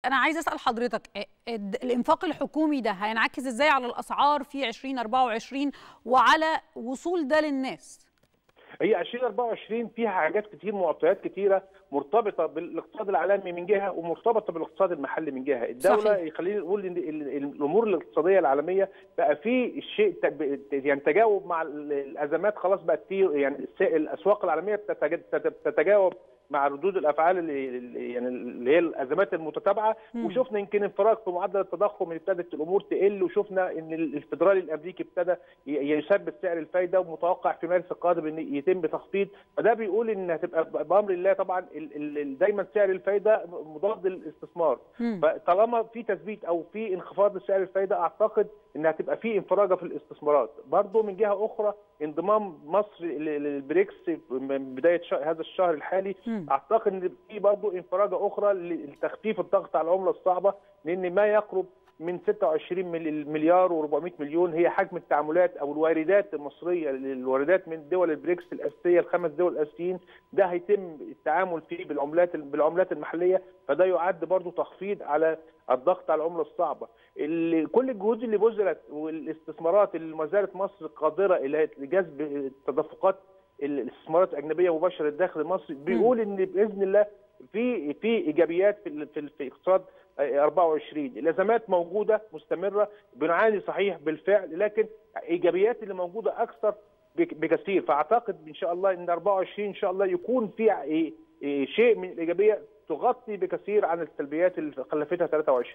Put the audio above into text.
انا عايز اسال حضرتك آه، الد- الانفاق الحكومي ده هينعكس ازاي على الاسعار في 2024 وعلى وصول ده للناس هي 2024 فيها حاجات كتير معطيات كتيره مرتبطه بالاقتصاد العالمي من جهه ومرتبطه بالاقتصاد المحلي من جهه، الدوله صحيح. يخلينا نقول ان ال- ال- الامور الاقتصاديه العالميه بقى في شيء ت- يعني تجاوب مع ال- الازمات خلاص بقت في يعني الس- الاسواق العالميه بتتج- تت- تتجاوب مع ردود الافعال اللي اللي- يعني اللي هي الازمات المتتابعه مم. وشفنا يمكن انفراج في معدل التضخم اللي ابتدت الامور تقل وشفنا ان ال- الفدرالي الامريكي ابتدى ي- يثبت سعر الفايده ومتوقع في مارس القادم ان يتم تخفيض فده بيقول ان هتبقى ب- بامر الله طبعا ال- ال- ال- دايما سعر الفايده مضاد للاستثمار مم. فطالما في تثبيت او في انخفاض لسعر الفايده اعتقد ان هتبقى في انفراجه في الاستثمارات برضه من جهه اخرى انضمام مصر ل- للبريكس من بدايه ش- هذا الشهر الحالي مم. اعتقد ان في برضه انفراجه اخرى لتخفيف الضغط على العمله الصعبه لان ما يقرب من 26 مل- مليار و400 مليون هي حجم التعاملات او الواردات المصريه الواردات من دول البريكس الاساسيه الخمس دول الاساسيين ده هيتم التعامل فيه بالعملات بالعملات المحليه فده يعد برضه تخفيض على الضغط على العمله الصعبه اللي كل الجهود اللي بذلت والاستثمارات اللي ما زالت مصر قادره الى جذب التدفقات الاستثمارات الاجنبيه مباشره داخل مصر بيقول ان باذن الله في في ايجابيات في ال- في, ال- في اقتصاد آه، 24 الازمات موجوده مستمره بنعاني صحيح بالفعل لكن ايجابيات اللي موجوده اكثر بك- بكثير فاعتقد ان شاء الله ان 24 ان شاء الله يكون في إيه- إيه شيء من الايجابيه تغطي بكثير عن السلبيات اللي خلفتها 23